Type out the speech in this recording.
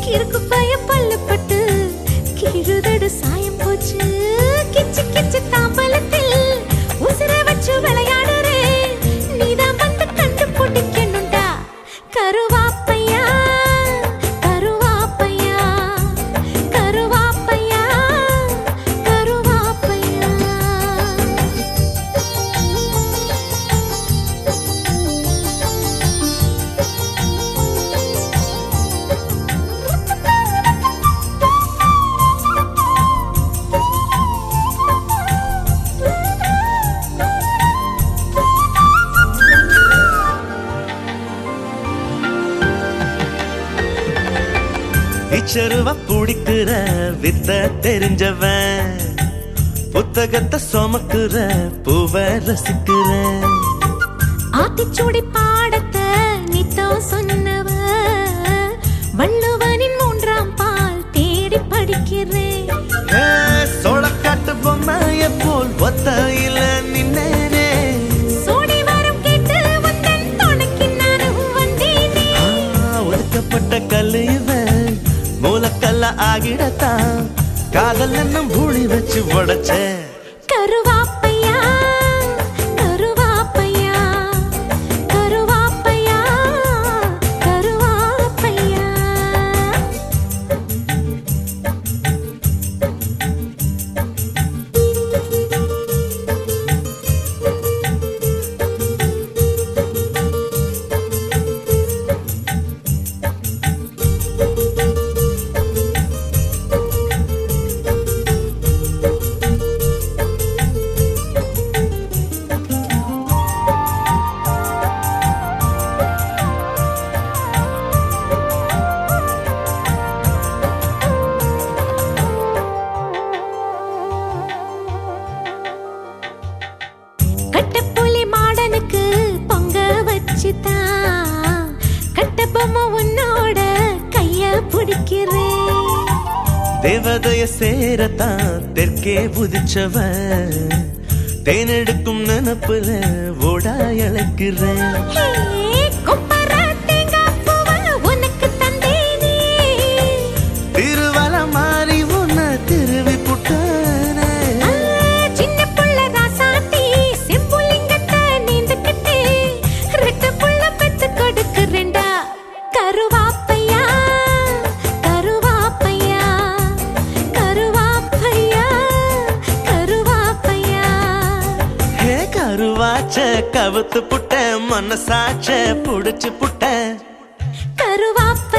கிறுக்கு பய பல்லு பட்டு கிழுதடு சாயம் போச்சு கிச்சு கிச்சு தாம்பலத்தில் உசுர வச்சு விளையாடுறே நீதான் வந்து கண்டு பிடிக்கணும்டா கருவாப்பையா கருவாப்பையா கருவாப்பையா கருவாப்பையா இச்சருவ பிடிக்கிற வித்த தெரிஞ்சவன் புத்தகத்தை சுமக்குற பூவ ரசிக்கிற ஆத்திச்சூடி பாடத்தை நித்தம் சொன்னவ வள்ளுவனின் மூன்றாம் பால் தேடி படிக்கிறேன் ஏ, சோளக்காட்டு பொம்மைய போல் ஒத்தையில நின்னேனே சோடி வரம் கேட்டு வந்தன் துணைக்கு நானும் வந்தேனே ஆ, ஒதுக்கப்பட்ட கல்லு இவன் மூலக்கல்ல ஆகிடத்தான் காதல் என்னும் பூழி வச்சு உடைச்சேன் கருவாப்பையா கருவாப்பையா கருவாப்பையா கருவாப்பையா கட்டப்புலி மாடனுக்கு பொங்க வச்சுதான் கட்ட பொம்மை உன்னோட கைய பிடிக்கிறேன் தேவதைய சேரத்தான் தெற்கே புதிச்சவன் தேனெடுக்கும் நினப்புல ஓடா இழக்கிறேன் ஹே, கொப்பர தேங்காய் பூவை உனக்கு தந்தேனே. திருவல மாறி உன்னை திருவி புட்டானே ஆ, சின்ன புள்ள ராசாத்தி, செம்புலிங்கத்தை நீந்துக்கிட்டு, ரெட்டை புள்ள பெத்து கொடுக்கிறேன்டா. கருவாப்பையா, கருவாப்பையா, கருவாப்பையா, கருவாப்பையா. ஹே கருவாச்ச கவுத்து புட்ட மனசாச்ச புடிச்சு புட்ட கருவாப்பையா